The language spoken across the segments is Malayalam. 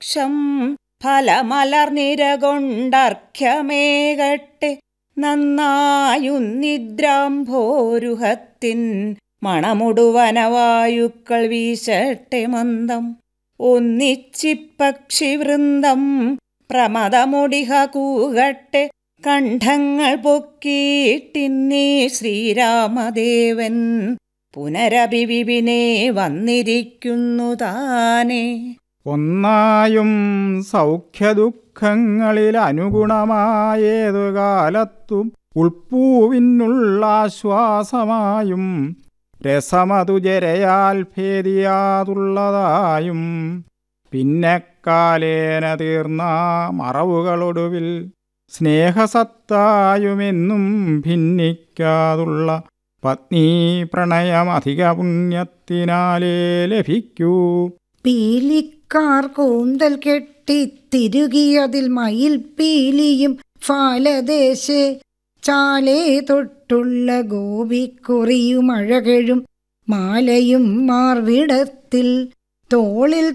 വൃക്ഷം ഫലമലർനിരകൊണ്ടർഘ്യമേകട്ടെ നന്നായുന്നിദ്രാംഭോരുഹത്തിൻ മണമുടുവനവായുക്കൾ വീശട്ടെ മന്ദം ഒന്നിച്ചിപ്പക്ഷിവൃന്ദം പ്രമദമുടിഹ കൂകട്ടെ കണ്ഠങ്ങൾ പൊക്കിയിട്ടിന്നീ ശ്രീരാമദേവൻ പുനരഭിവിപിനെ വന്നിരിക്കുന്നു താനേ ഒന്നായും സൗഖ്യദുഃഖങ്ങളിൽ അനുഗുണമായേതു കാലത്തും ഉൾപ്പൂവിനുള്ളാശ്വാസമായും രസമതു ജരയാൽ ഭേദിയാതുള്ളതായും പിന്നെ കാലേന തീർന്ന മറവുകളൊടുവിൽ സ്നേഹസത്തായുമെന്നും ഭിന്നിക്കാതുള്ള പത്നീ പ്രണയമധിക പുണ്യത്തിനാലേ ലഭിക്കൂ പീലിക്കാർ കൂന്തൽ കെട്ടി തിരുകിയതിൽ മയിൽ പീലിയും ഫാലദേശേ ചാലേ തൊട്ടുള്ള ഗോപിക്കുറിയും അഴകഴും മാലയും മാർവിടത്തിൽ തോളിൽ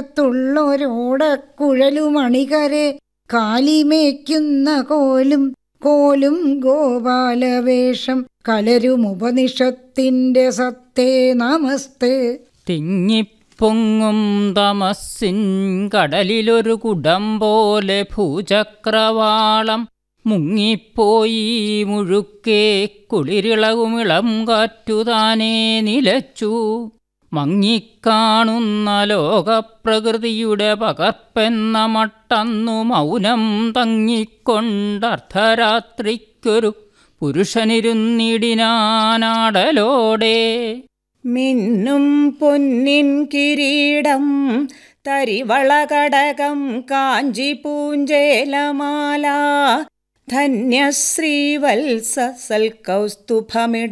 ചേർത്തുള്ളൊരോടക്കുഴലുമണികരെ കാലിമേക്കുന്ന കോലും കോലും ഗോപാലവേഷം കലരും ഉപനിഷത്തിന്റെ സത്തേ നമസ്തേ തിങ്ങിപ്പൊങ്ങും തമസ്സിൻ കടലിലൊരു കുടം പോലെ ഭൂചക്രവാളം മുങ്ങിപ്പോയി മുഴുക്കേ കുളിരിളകുമിളം കാറ്റുതാനേ നിലച്ചു മങ്ങിക്കാണുന്ന ലോകപ്രകൃതിയുടെ പകർപ്പെന്ന മട്ടന്നു മൗനം തങ്ങിക്കൊണ്ടർദ്ധരാത്രിക്കൊരു പുരുഷനിരുന്നിടിനാനാടലോടെ മിന്നും പൊന്നിൻ കിരീടം തരിവളകടകം കാഞ്ചി പൂഞ്ചേലമാല ധന്യശ്രീവത്സ സൽക്കൗസ്തുഭമിട